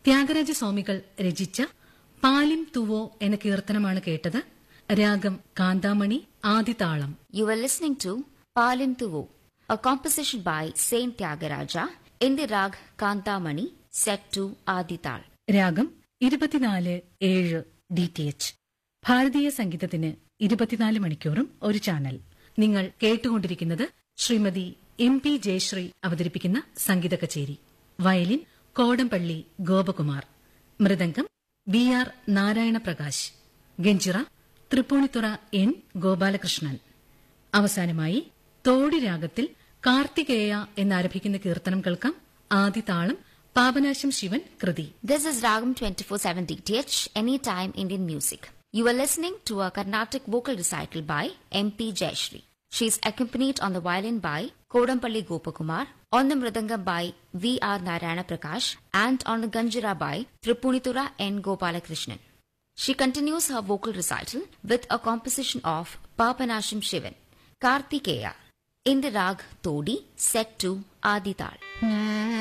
ത്യാഗരാജ സ്വാമികൾ രചിച്ച പാലിം തുവോ എന്ന കീർത്തനമാണ് കേട്ടത് രാഗം കാന്താമണി ആദിതാളം You were listening to Palim Tuvu, a composition by Saint Tyagaraja in the rag Kantamani set to Adital. രാഗം ഇരുപത്തിനാല് ഏഴ് ഡി ടി എച്ച് ഭാരതീയ സംഗീതത്തിന് ഇരുപത്തിനാല് മണിക്കൂറും ഒരു ചാനൽ നിങ്ങൾ കേട്ടുകൊണ്ടിരിക്കുന്നത് ശ്രീമതി എം പി ജയശ്രീ അവതരിപ്പിക്കുന്ന സംഗീത കച്ചേരി വയലിൻ കോടംപള്ളി ഗോപകുമാർ മൃദംഗം ബി ആർ നാരായണ പ്രകാശ് ഗഞ്ചിറ തൃപ്പൂണിത്തുറ എൻ ഗോപാലകൃഷ്ണൻ അവസാനമായി തോടി രാഗത്തിൽ കാർത്തികേയ എന്നാരംഭിക്കുന്ന കീർത്തനം കേൾക്കാം ആദിതാളം പാപനാശം ശിവൻ കൃതി This is Ragam 24/7 DTH Anytime Indian Music. You are listening to a Carnatic vocal recital by MP Jayashri. She is accompanied on the violin by Kodampalli Gopakumar, on the mridangam by V. R. Narayana Prakash, and on the ganjira by Tripunitura N. Gopalakrishnan. She continues her vocal recital with a composition of Papanasham Shivan, Kartikeya, in the rag Todi set to Adital.